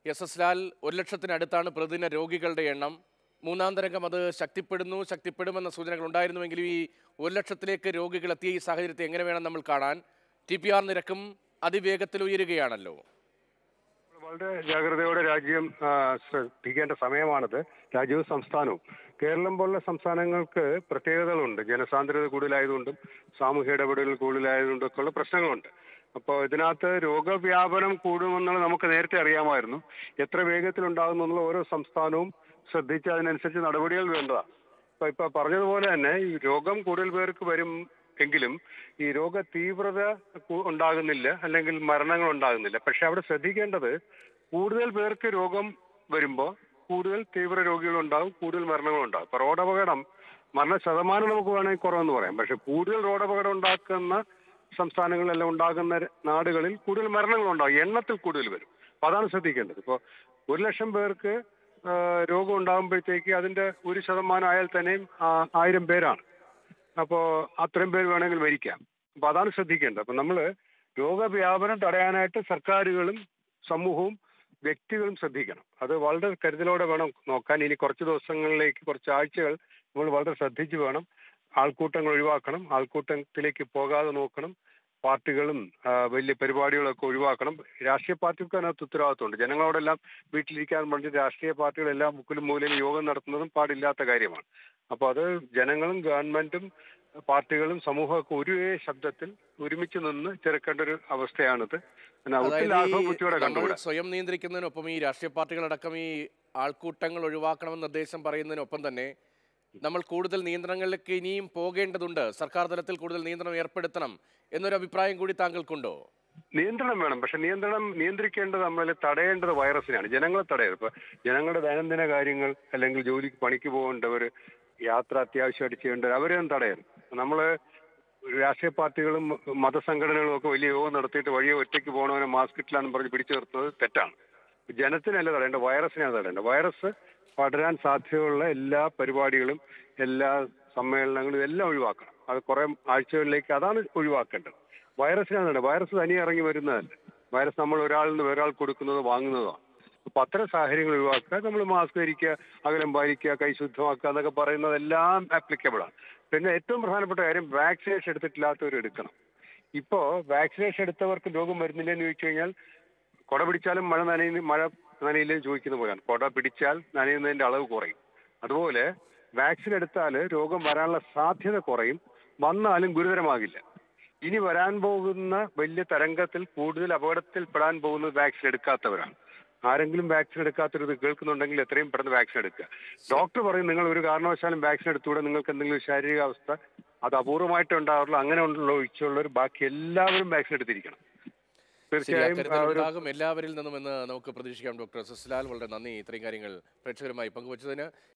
S S Lal ഒരു ലക്ഷത്തിനടുത്താണ് പ്രതിദിന രോഗികളുടെ എണ്ണം മൂന്നാം തരംഗം അത് ശക്തിപ്പെടുന്നു ശക്തിപ്പെടുമെന്ന സൂചനകൾ ഉണ്ടായിരുന്നുവെങ്കിലും ഈ ഒരു ലക്ഷത്തിലേക്ക് രോഗികൾ എത്തിയ ഈ സാഹചര്യത്തെ എങ്ങനെ വേണം നമ്മൾ കാണാൻ ടി പി ആർ നിരക്കും അതിവേഗത്തിൽ ഉയരുകയാണല്ലോ വളരെ ജാഗ്രതയോടെ രാജ്യം ആ, ശ്രദ്ധിക്കേണ്ട സമയമാണിത് രാജ്യവും സംസ്ഥാനവും കേരളം പോലുള്ള സംസ്ഥാനങ്ങൾക്ക് പ്രത്യേകതകളുണ്ട് ജനസാന്ദ്രത കൂടുതലായതുകൊണ്ടും സാമൂഹ്യ ഇടപെടലുകൾ കൂടുതലായതുകൊണ്ടും ഒക്കെ ഉള്ള പ്രശ്നങ്ങളുണ്ട് അപ്പോൾ ഇതിനകത്ത് രോഗവ്യാപനം കൂടുമെന്നുള്ളത് നമുക്ക് നേരത്തെ അറിയാമായിരുന്നു എത്ര വേഗത്തിൽ ഉണ്ടാകുന്നു എന്നുള്ള ഓരോ സംസ്ഥാനവും ശ്രദ്ധിച്ച് അതിനനുസരിച്ച് നടപടികൾ വേണ്ടതാണ് ഇപ്പൊ ഇപ്പൊ പറഞ്ഞതുപോലെ തന്നെ ഈ രോഗം കൂടുതൽ പേർക്ക് വരും എങ്കിലും ഈ രോഗ തീവ്രത കു- ഉണ്ടാകുന്നില്ല അല്ലെങ്കിൽ മരണങ്ങൾ ഉണ്ടാകുന്നില്ല പക്ഷെ അവിടെ ശ്രദ്ധിക്കേണ്ടത് കൂടുതൽ പേർക്ക് രോഗം വരുമ്പോൾ കൂടുതൽ തീവ്ര രോഗികൾ ഉണ്ടാകും കൂടുതൽ മരണങ്ങൾ ഉണ്ടാകും ഇപ്പൊ റോഡപകടം മരണ ശതമാനം നമുക്ക് വേണമെങ്കിൽ കുറവെന്ന് പറയാം പക്ഷെ കൂടുതൽ റോഡപകടം ഉണ്ടാക്കുന്ന സംസ്ഥാനങ്ങളിലെല്ലാം ഉണ്ടാകുന്ന ര- നാടുകളിൽ കൂടുതൽ മരണങ്ങൾ ഉണ്ടാകും എണ്ണത്തിൽ കൂടുതൽ വരും അപ്പൊ അതാണ് ശ്രദ്ധിക്കേണ്ടത് ഇപ്പോൾ ഒരു ലക്ഷം പേർക്ക് ആ, രോഗം ഉണ്ടാകുമ്പോഴത്തേക്ക് അതിന്റെ ഒരു ശതമാനം ആയാൽ തന്നെയും ആ, ആയിരം പേരാണ് അപ്പോ അത്രയും പേര് വേണമെങ്കിൽ മരിക്കാം അപ്പൊ അതാണ് ശ്രദ്ധിക്കേണ്ടത് അപ്പൊ നമ്മള് രോഗവ്യാപനം തടയാനായിട്ട് സർക്കാരുകളും സമൂഹവും വ്യക്തികളും ശ്രദ്ധിക്കണം അത് വളരെ കരുതലോടെ വേണം നോക്കാൻ ഇനി കുറച്ച് ദിവസങ്ങളിലേക്ക് കുറച്ച് ആഴ്ചകൾ നമ്മൾ വളരെ ശ്രദ്ധിച്ചു വേണം ആൾക്കൂട്ടങ്ങൾ ഒഴിവാക്കണം ആൾക്കൂട്ടത്തിലേക്ക് പോകാതെ നോക്കണം പാർട്ടികളും ആ, വലിയ പരിപാടികളൊക്കെ ഒഴിവാക്കണം രാഷ്ട്രീയ പാർട്ടികൾക്ക് അതിനകത്ത് ഉത്തരവാദിത്തമുണ്ട് ജനങ്ങളോടെല്ലാം വീട്ടിലിരിക്കാൻ വേണ്ടി രാഷ്ട്രീയ പാർട്ടികളെല്ലാം മുക്കിലും മൂലയിലും യോഗം നടത്തുന്നതും പാടില്ലാത്ത കാര്യമാണ് അപ്പോൾ അത് ജനങ്ങളും ഗവൺമെന്റും പാർട്ടികളും സമൂഹമൊക്കെ ഒരു ശബ്ദത്തിൽ ഒരുമിച്ച് നിന്ന് ചെറുക്കേണ്ട ഒരു അവസ്ഥയാണിത് പിന്നെ ഒത്തിരി അതായത് ലാഘവ ഈ ബുദ്ധിയോടെ നമ്മൾ കണ്ടുകൂടാ സ്വയം നിയന്ത്രിക്കുന്നതിനൊപ്പം ഈ രാഷ്ട്രീയ പാർട്ടികളടക്കം ഈ ആൾക്കൂട്ടങ്ങൾ ഒഴിവാക്കണമെന്ന് നിർദ്ദേശം പറയുന്നതിനൊപ്പം തന്നെ നമ്മൾ കൂടുതൽ നിയന്ത്രണങ്ങളിലേക്ക് ഇനിയും പോകേണ്ടതുണ്ട് സർക്കാർ തലത്തിൽ കൂടുതൽ നിയന്ത്രണം ഏർപ്പെടുത്തണം എന്നൊരു അഭിപ്രായം കൂടി താങ്കൾക്കുണ്ടോ നിയന്ത്രണം വേണം പക്ഷെ നിയന്ത്രണം നിയന്ത്രിക്കേണ്ടത് നമ്മൾ തടയേണ്ടത് വൈറസിനെയാണ് ജനങ്ങളെ തടയരുത് ഇപ്പൊ ജനങ്ങളുടെ ദൈനംദിന കാര്യങ്ങൾ അല്ലെങ്കിൽ ജോലിക്ക് പണിക്ക് പോകേണ്ടവർ യാത്ര അത്യാവശ്യമായിട്ട് ചെയ്യേണ്ടവർ അവരെയും തടയരുത് നമ്മള് രാഷ്ട്രീയ പാർട്ടികളും മതസംഘടനകളും ഒക്കെ വലിയ യോഗം നടത്തിയിട്ട് വഴിയെ ഒറ്റയ്ക്ക് പോകണവനെ മാസ്ക് ഇട്ടില്ലാന്ന് പറഞ്ഞ് പിടിച്ചു നിർത്തുന്നത് തെറ്റാണ് ജനത്തിനല്ല തടയേണ്ടത് വൈറസിനെയാണ് തടയേണ്ടത് വൈറസ് പടരാൻ സാധ്യതയുള്ള എല്ലാ പരിപാടികളും എല്ലാ സമ്മേളനങ്ങളും എല്ലാം ഒഴിവാക്കണം അത് കുറെ ആഴ്ചകളിലേക്ക് അതാണ് ഒഴിവാക്കേണ്ടത് വൈറസിനാണ് തടയേണ്ടത് വൈറസ് തനിയെ ഇറങ്ങി വരുന്നതല്ല വൈറസ് നമ്മൾ ഒരാളിൽ നിന്ന് വേറൊരാൾ കൊടുക്കുന്നത് വാങ്ങുന്നതാണ് അപ്പൊ അത്തരം സാഹചര്യങ്ങൾ ഒഴിവാക്കുക നമ്മൾ മാസ്ക് ധരിക്കുക അകലം പാലിക്കുക കൈ ശുദ്ധമാക്കുക എന്നൊക്കെ പറയുന്നതെല്ലാം ആപ്ലിക്കബിൾ ആണ് പിന്നെ ഏറ്റവും പ്രധാനപ്പെട്ട കാര്യം വാക്സിനേഷൻ എടുത്തിട്ടില്ലാത്തവർ എടുക്കണം ഇപ്പോ വാക്സിനേഷൻ എടുത്തവർക്ക് രോഗം വരുന്നില്ലെന്ന് ചോദിച്ചു കഴിഞ്ഞാൽ കുട പിടിച്ചാലും മഴ നനയുന്ന മഴ നനയില്ലേ ചോദിക്കുന്ന പോലെയാണ് കുട പിടിച്ചാൽ നനയുന്നതിന്റെ അളവ് കുറയും അതുപോലെ വാക്സിൻ എടുത്താൽ രോഗം വരാനുള്ള സാധ്യത കുറയും വന്നാലും ഗുരുതരമാകില്ല ഇനി വരാൻ പോകുന്ന വലിയ തരംഗത്തിൽ കൂടുതൽ അപകടത്തിൽപ്പെടാൻ പോകുന്നത് വാക്സിൻ എടുക്കാത്തവരാണ് ആരെങ്കിലും വാക്സിൻ എടുക്കാത്തൊരു ഇത് കേൾക്കുന്നുണ്ടെങ്കിൽ എത്രയും പെട്ടെന്ന് വാക്സിൻ എടുക്കുക ഡോക്ടർ പറയും നിങ്ങൾ ഒരു കാരണവശാലും വാക്സിൻ എടുത്തുകൂടെ നിങ്ങൾക്ക് എന്തെങ്കിലും ശാരീരികാവസ്ഥ അത് അപൂർവമായിട്ട് ഉണ്ടാവുള്ളൂ അങ്ങനെ ഉള്ള ഒഴിച്ചുള്ളവർ ബാക്കി എല്ലാവരും വാക്സിൻ എടുത്തിരിക്കണം ശരി തീർച്ചയായും അക്കരുതൽ ആ ഒരു ഉണ്ടാകും എല്ലാവരിൽ നിന്നും എന്ന് നമുക്ക് പ്രതീക്ഷിക്കാം ഡോക്ടർ സസ്ലാൽ വളരെ നന്ദി ഇത്രയും കാര്യങ്ങൾ പ്രേക്ഷകരുമായി പങ്കുവച്ചതിന്